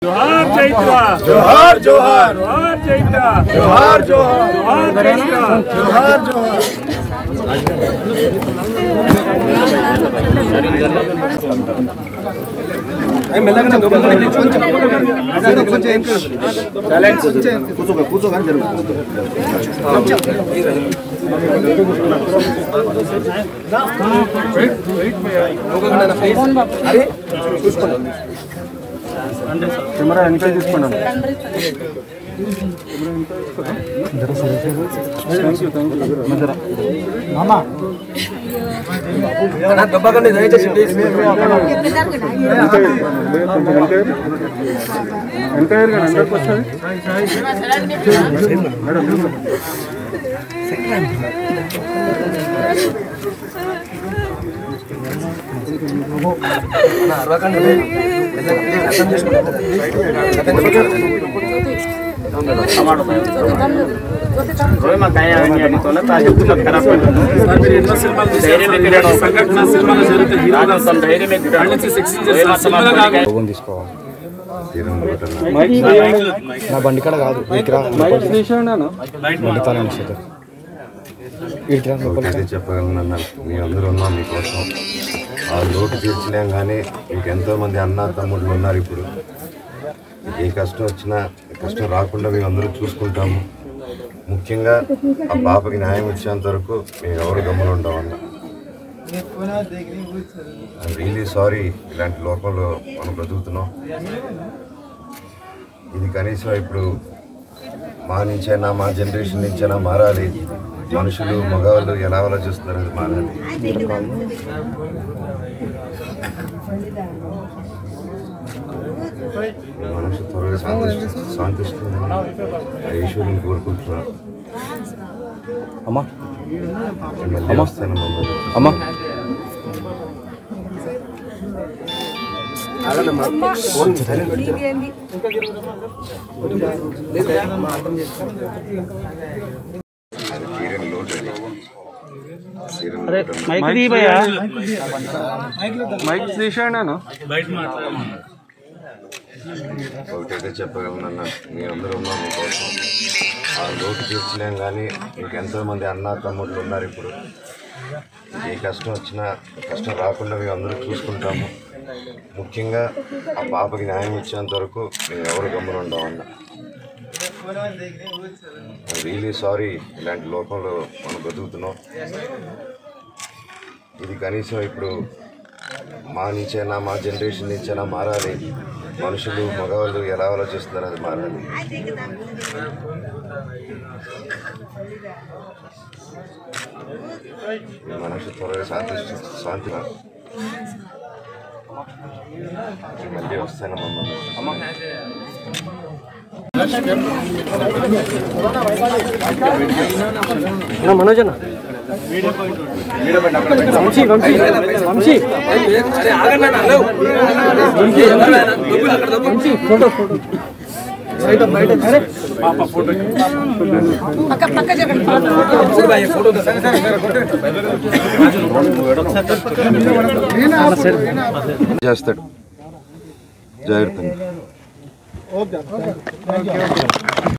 జోహార్ చైత్ర జోహార్ జోహార్ జోహార్ చైత్ర జోహార్ జోహార్ జోహార్ చైత్ర జోహార్ జోహార్ కూర్చో కూర్చో కానీ జరుగు కెమెరా వెనకాల తీసుకున్నాను మీరు ఎన్నో సినిమాలు తీశారు సార్. ఇలాంటి సంఘటన సినిమాలో జరిగితే హీరోగా వాళ్ళ నుంచి శిక్షణ చేస్తారు సినిమాలో కాదు ఫోన్ తీసుకోవాలి నా బండి కాడ కాదు ఇక్కడికి రా బండి తాళం ఇస్తుంది ఇక్కడికి రా లోపలికి ఒకటైతే చెప్పగలను మీ అందరూ ఉన్నాం మీకోసం ఆ లోటు తీర్చలేం కానీ ఇంకెంతో మంది అన్న తమ్ముళ్ళు ఉన్నారు ఇప్పుడు మీకు ఏ కష్టం వచ్చినా ఏ కష్టం రాకుండా మేము అందరూ చూసుకుంటాము ముఖ్యంగా ఆ పాపకి న్యాయం వచ్చేంత వరకు మేము ఎవరు గమ్మున ఉండమన్న రియలీ సారీ ఇలాంటి లోకంలో మనం బ్రతుకుతున్నాం ఇది కనీసం ఇప్పుడు మా నుంచైనా మా జనరేషన్ నుంచైనా మారాలి మనుషులు మగవాళ్ళు ఎలా ఆలోచిస్తున్నారు అది మారాలి ఈ మనిషి త్వరగా శాంతిస్తు శాంతిస్తుందని ఈశ్వరుని కోరుకుంటున్నాను అమ్మా మళ్ళీ వస్తాను మమ్మల్ని అమ్మా అది తీరని లోటు అది. తీరని లోటు అన్న. మైక్ తీసాను బయట ఒకటైతే చెప్పగలనన్న మీ అందరూ ఉన్నాం మీకోసం ఆ లోటు తీర్చలేం కానీ ఇంకెంతో మంది అన్న తమ్ముళ్ళు ఉన్నారు ఇప్పుడు ఏ కష్టం వచ్చినా కష్టం రాకుండా మేము అందరూ చూసుకుంటాము ముఖ్యంగా ఆ పాపకి న్యాయం వచ్చేంత వరకు మేము ఎవరు గమ్మున ఉండమన్న రియలీ సారీ ఇలాంటి లోకంలో మనం బ్రతుకుతున్నాం ఇది కనీసం ఇప్పుడు మా నుంచైనా మా జనరేషన్ నుంచైనా మారాలి మనుషులు మగవాళ్ళు ఎలా ఆలోచిస్తున్నారు అది మారాలి ఈ మనిషి త్వరగా శాంతి శాంతిగా మళ్ళీ వస్తాను మమ్మల్ని చేస్తాడు జాగ్రత్త